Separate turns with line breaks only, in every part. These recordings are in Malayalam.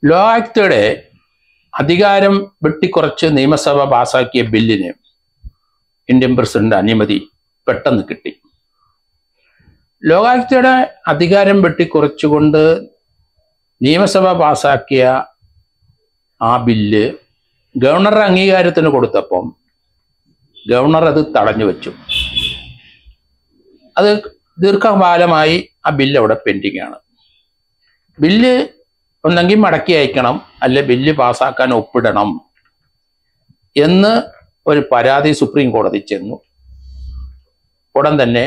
ലോകായുക്തയുടെ അധികാരം വെട്ടിക്കുറച്ച് നിയമസഭ പാസാക്കിയ ബില്ലിന് ഇന്ത്യൻ പ്രസിഡന്റ് അനുമതി പെട്ടെന്ന് കിട്ടി ലോകായുക്തയുടെ അധികാരം വെട്ടിക്കുറച്ചുകൊണ്ട് നിയമസഭ പാസാക്കിയ ആ ബില്ല് ഗവർണറുടെ അംഗീകാരത്തിന് കൊടുത്തപ്പം ഗവർണർ അത് തടഞ്ഞു വെച്ചു അത് ദീർഘകാലമായി ആ ബില്ല് അവിടെ പെൻഡിങ് ആണ് ബില്ല് ഒന്നെങ്കിൽ മടക്കി അയക്കണം അല്ലെ ബില്ല് പാസ്സാക്കാൻ ഒപ്പിടണം എന്ന് ഒരു പരാതി സുപ്രീം കോടതി ചെന്നു ഉടൻ തന്നെ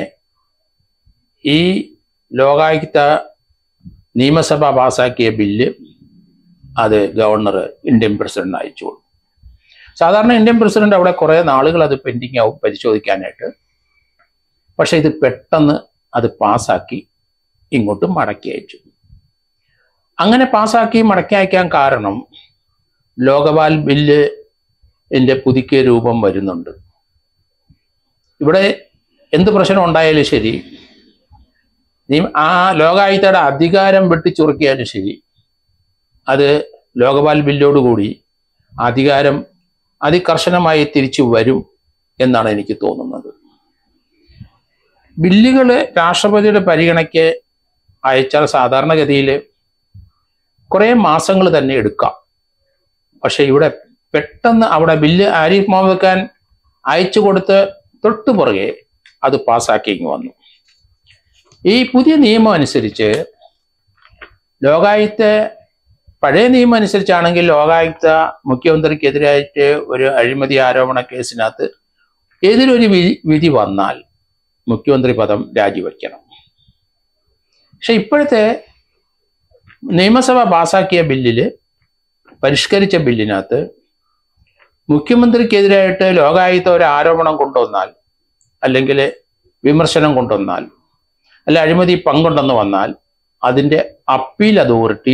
ഈ ലോകായുക്ത നിയമസഭ പാസാക്കിയ ബില്ല് അത് ഗവർണർ ഇന്ത്യൻ പ്രസിഡന്റ് അയച്ചു കൊടുത്തു സാധാരണ ഇന്ത്യൻ പ്രസിഡന്റ് അവിടെ കുറേ നാളുകൾ അത് പെൻഡിങ് ആവും പരിശോധിക്കാനായിട്ട് പക്ഷെ ഇത് പെട്ടെന്ന് അത് പാസ്സാക്കി ഇങ്ങോട്ട് മടക്കി അയച്ചു അങ്ങനെ പാസ്സാക്കി മടക്കി അയക്കാൻ കാരണം ലോകപാൽ ബില്ല് എൻ്റെ പുതുക്കിയ രൂപം വരുന്നുണ്ട് ഇവിടെ എന്ത് പ്രശ്നം ഉണ്ടായാലും ശരി നീ ആ ലോകായുക്തയുടെ അധികാരം വെട്ടിച്ചുറുക്കിയാലും ശരി അത് ലോകപാൽ ബില്ലോടുകൂടി അധികാരം അതികർശനമായി തിരിച്ചു വരും എന്നാണ് എനിക്ക് തോന്നുന്നത് ബില്ലുകൾ രാഷ്ട്രപതിയുടെ പരിഗണയ്ക്ക് അയച്ചാൽ സാധാരണഗതിയിൽ കുറേ മാസങ്ങൾ തന്നെ എടുക്കാം പക്ഷെ ഇവിടെ പെട്ടെന്ന് അവിടെ ബില്ല് ആരിഫ് മുഹമ്മദ് ഖാൻ അയച്ചു കൊടുത്ത് തൊട്ടു പുറകെ അത് പാസ്സാക്കി ഇങ്ങ് വന്നു ഈ പുതിയ നിയമം അനുസരിച്ച് ലോകായുക്ത പഴയ നിയമം അനുസരിച്ചാണെങ്കിൽ ലോകായുക്ത മുഖ്യമന്ത്രിക്കെതിരായിട്ട് ഒരു അഴിമതി ആരോപണ കേസിനകത്ത് ഏതൊരു വിധി വിധി വന്നാൽ മുഖ്യമന്ത്രി പദം രാജിവെക്കണം പക്ഷെ ഇപ്പോഴത്തെ നിയമസഭ പാസാക്കിയ ബില്ലിൽ പരിഷ്കരിച്ച ബില്ലിനകത്ത് മുഖ്യമന്ത്രിക്കെതിരായിട്ട് ലോകായുക്ത ഒരു ആരോപണം കൊണ്ടുവന്നാൽ അല്ലെങ്കിൽ വിമർശനം കൊണ്ടുവന്നാൽ അല്ല അഴിമതി പങ്കുണ്ടെന്ന് വന്നാൽ അതിൻ്റെ അപ്പീൽ അതോറിറ്റി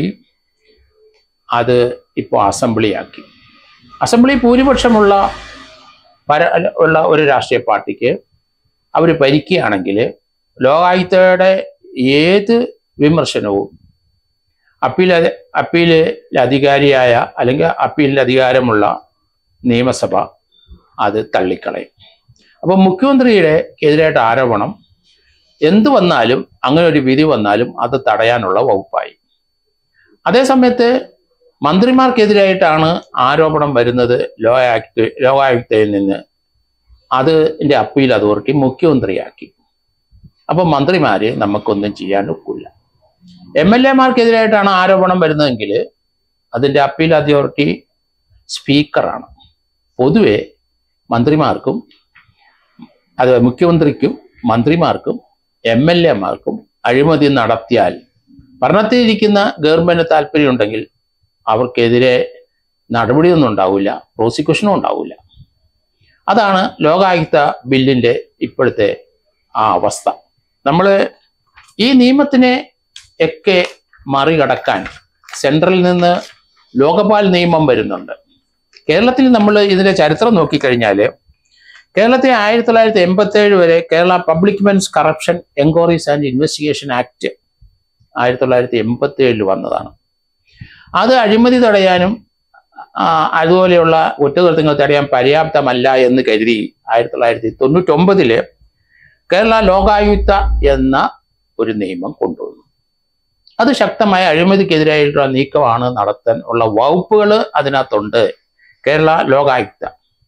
അത് ഇപ്പോൾ അസംബ്ലിയാക്കി അസംബ്ലി ഭൂരിപക്ഷമുള്ള പര ഉള്ള ഒരു രാഷ്ട്രീയ പാർട്ടിക്ക് അവർ ഭരിക്കുകയാണെങ്കിൽ ലോകായുക്തയുടെ ഏത് വിമർശനവും അപ്പീൽ അപ്പീലിൽ അധികാരിയായ അല്ലെങ്കിൽ അപ്പീലിൽ അധികാരമുള്ള നിയമസഭ അത് തള്ളിക്കളയും അപ്പോൾ മുഖ്യമന്ത്രിയുടെ എതിരായിട്ട് ആരോപണം എന്തു വന്നാലും അങ്ങനെ ഒരു വിധി വന്നാലും അത് തടയാനുള്ള വകുപ്പായി അതേസമയത്ത് മന്ത്രിമാർക്കെതിരായിട്ടാണ് ആരോപണം വരുന്നത് ലോകായുക്ത ലോകായുക്തയിൽ നിന്ന് അതിൻ്റെ അപ്പീൽ അതോറിറ്റി മുഖ്യമന്ത്രിയാക്കി അപ്പോൾ മന്ത്രിമാര് നമുക്കൊന്നും ചെയ്യാൻ ഒക്കില്ല എം എൽ എമാർക്കെതിരായിട്ടാണ് ആരോപണം വരുന്നതെങ്കിൽ അതിൻ്റെ അപ്പീൽ അതോറിറ്റി സ്പീക്കറാണ് പൊതുവെ മന്ത്രിമാർക്കും അത് മുഖ്യമന്ത്രിക്കും മന്ത്രിമാർക്കും എം എൽ എമാർക്കും അഴിമതി നടത്തിയാൽ ഭരണത്തിലിരിക്കുന്ന ഗവൺമെന്റ് താല്പര്യമുണ്ടെങ്കിൽ അവർക്കെതിരെ നടപടിയൊന്നും ഉണ്ടാവില്ല പ്രോസിക്യൂഷനും ഉണ്ടാവില്ല അതാണ് ലോകായുക്ത ബില്ലിന്റെ ഇപ്പോഴത്തെ ആ അവസ്ഥ നമ്മൾ ഈ നിയമത്തിനെ ഒക്കെ മറികടക്കാൻ സെൻട്രലിൽ നിന്ന് ലോകപാൽ നിയമം വരുന്നുണ്ട് കേരളത്തിൽ നമ്മൾ ഇതിന്റെ ചരിത്രം നോക്കിക്കഴിഞ്ഞാൽ കേരളത്തെ ആയിരത്തി തൊള്ളായിരത്തി എൺപത്തി ഏഴ് വരെ Kerala public men's corruption enquiries and investigation act ആയിരത്തി തൊള്ളായിരത്തി എൺപത്തി ഏഴിൽ വന്നതാണ് അത് അഴിമതി തടയാനും ആ, അതുപോലെയുള്ള കുറ്റകൃത്യങ്ങൾ തടയാൻ പര്യാപ്തമല്ല എന്ന് കരുതി ആയിരത്തി തൊള്ളായിരത്തി തൊണ്ണൂറ്റൊമ്പതില് കേരള ലോകായുക്ത എന്ന ഒരു നിയമം കൊണ്ടുവന്നു അത് ശക്തമായ അഴിമതിക്കെതിരായിട്ടുള്ള നീക്കമാണ് നടത്താൻ ഉള്ള വകുപ്പുകൾ അതിനകത്തുണ്ട് കേരള ലോകായുക്ത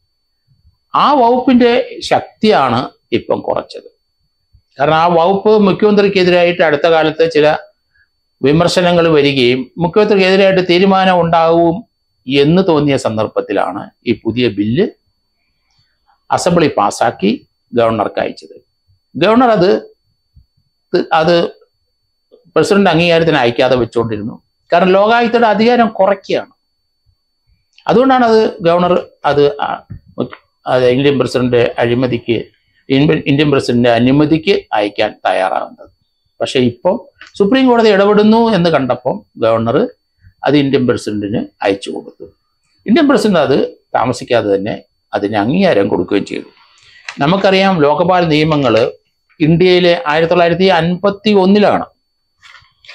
ആ വകുപ്പിന്റെ ശക്തിയാണ് ഇപ്പം കുറച്ചത് കാരണം ആ വകുപ്പ് മുഖ്യമന്ത്രിക്കെതിരായിട്ട് അടുത്ത കാലത്ത് ചില വിമർശനങ്ങൾ വരികയും മുഖ്യമന്ത്രിക്കെതിരായിട്ട് തീരുമാനം ഉണ്ടാവും എന്ന് തോന്നിയ സന്ദർഭത്തിലാണ് ഈ പുതിയ ബില്ല് അസംബ്ലി പാസാക്കി ഗവർണർക്ക് അയച്ചത് ഗവർണർ അത് ത്- അത് പ്രസിഡന്റ് അംഗീകാരത്തിന് അയക്കാതെ വെച്ചുകൊണ്ടിരുന്നു കാരണം ലോകായുക്തയുടെ അധികാരം കുറയ്ക്കുകയാണ് അതുകൊണ്ടാണ് അത് ഗവർണർ അത് ആ മുഖ്യ- അത് ഇന്ത്യൻ പ്രസിഡന്റ് അഴിമതിക്ക് ഇന്ത്യൻ ഇന്ത്യൻ പ്രസിഡന്റ് അനുമതിക്ക് അയക്കാൻ തയ്യാറാകുന്നത് പക്ഷെ ഇപ്പം സുപ്രീം കോടതി ഇടപെടുന്നു എന്ന് കണ്ടപ്പം ഗവർണർ അത് ഇന്ത്യൻ പ്രസിഡന്റിന് അയച്ചു കൊടുത്തു ഇന്ത്യൻ പ്രസിഡന്റ് അത് താമസിക്കാതെ തന്നെ അതിന് അംഗീകാരം കൊടുക്കുകയും ചെയ്തു നമുക്കറിയാം ലോകപാൽ നിയമങ്ങൾ ഇന്ത്യയിലെ ആയിരത്തി തൊള്ളായിരത്തി അൻപത്തി ഒന്നിലാണ്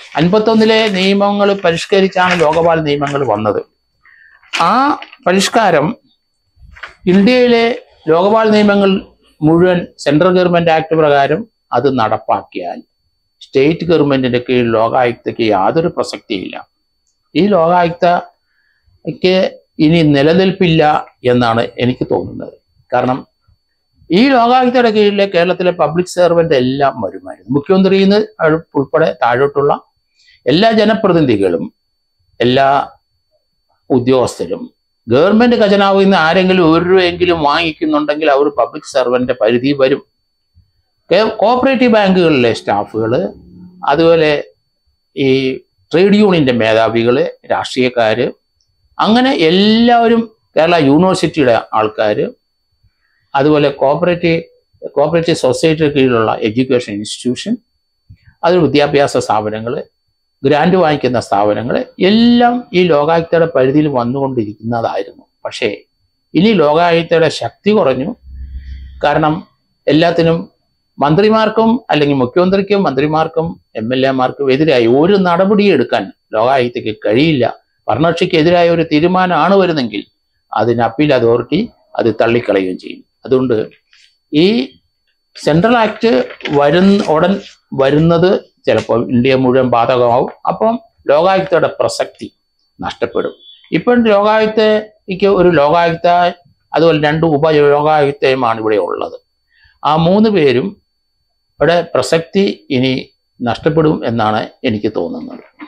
അൻപത്തൊന്നിലെ നിയമങ്ങൾ പരിഷ്കരിച്ചാണ് ലോകപാൽ നിയമങ്ങൾ വന്നത് ആ പരിഷ്കാരം ഇന്ത്യയിലെ ലോകപാൽ നിയമങ്ങൾ മുഴുവൻ സെൻട്രൽ ഗവൺമെന്റ് ആക്ട് പ്രകാരം അത് നടപ്പാക്കിയാൽ സ്റ്റേറ്റ് ഗവൺമെന്റിന്റെ കീഴിൽ ലോകായുക്തയ്ക്ക് യാതൊരു പ്രസക്തിയില്ല ഈ ലോകായുക്തയ്ക്ക് ഇനി നിലനിൽപ്പില്ല എന്നാണ് എനിക്ക് തോന്നുന്നത് കാരണം ഈ ലോകായുക്തയുടെ കീഴിലെ കേരളത്തിലെ പബ്ലിക് സെർവന്റ് എല്ലാം വരുമായിരുന്നു മുഖ്യമന്ത്രിയിൽ നിന്ന് ഉൾപ്പെടെ താഴോട്ടുള്ള എല്ലാ ജനപ്രതിനിധികളും എല്ലാ ഉദ്യോഗസ്ഥരും ഗവൺമെന്റ് ഖജനാവിൽ നിന്ന് ആരെങ്കിലും ഒരു രൂപയെങ്കിലും വാങ്ങിക്കുന്നുണ്ടെങ്കിൽ അവർ പബ്ലിക് സെർവന്റ് പരിധി വരും കേ- കോഓപ്പറേറ്റീവ് ബാങ്കുകളിലെ സ്റ്റാഫുകൾ അതുപോലെ ഈ ട്രേഡ് യൂണിയന്റെ മേധാവികൾ രാഷ്ട്രീയക്കാർ അങ്ങനെ എല്ലാവരും കേരള യൂണിവേഴ്സിറ്റിയുടെ ആൾക്കാർ അതുപോലെ കോഓപ്പറേറ്റീവ് കോഓപ്പറേറ്റീവ് സൊസൈറ്റിയുടെ കീഴിലുള്ള എഡ്യൂക്കേഷൻ ഇൻസ്റ്റിറ്റ്യൂഷൻ അത് വിദ്യാഭ്യാസ സ്ഥാപനങ്ങൾ ഗ്രാൻഡ് വാങ്ങിക്കുന്ന സ്ഥാപനങ്ങൾ എല്ലാം ഈ ലോകായുക്തയുടെ പരിധിയിൽ വന്നുകൊണ്ടിരിക്കുന്നതായിരുന്നു പക്ഷേ ഇനി ലോകായുക്തയുടെ ശക്തി കുറഞ്ഞു കാരണം എല്ലാത്തിനും മന്ത്രിമാർക്കും അല്ലെങ്കിൽ മുഖ്യമന്ത്രിക്കും മന്ത്രിമാർക്കും എം എൽ എമാർക്കും എതിരായി ഒരു നടപടിയും എടുക്കാൻ ലോകായുക്തയ്ക്ക് കഴിയില്ല ഭരണകക്ഷിക്കെതിരായ ഒരു തീരുമാനമാണ് വരുന്നെങ്കിൽ അതിന് അപ്പീൽ അതോറിറ്റി അത് തള്ളിക്കളയുകയും ചെയ്യും അതുകൊണ്ട് ഈ സെൻട്രൽ ആക്ട് വരുന്ന ഉടൻ വരുന്നത് ചിലപ്പോൾ ഇന്ത്യ മുഴുവൻ ബാധകമാവും അപ്പം ലോകായുക്തയുടെ പ്രസക്തി നഷ്ടപ്പെടും ഇപ്പം ലോകായുക്തയ്ക്ക് ഒരു ലോകായുക്ത അതുപോലെ രണ്ട് ഉപലോകായുക്തയുമാണ് ഇവിടെ ഉള്ളത് ആ മൂന്ന് പേരും ഇവിടെ പ്രസക്തി ഇനി നഷ്ടപ്പെടും എന്നാണ് എനിക്ക് തോന്നുന്നത്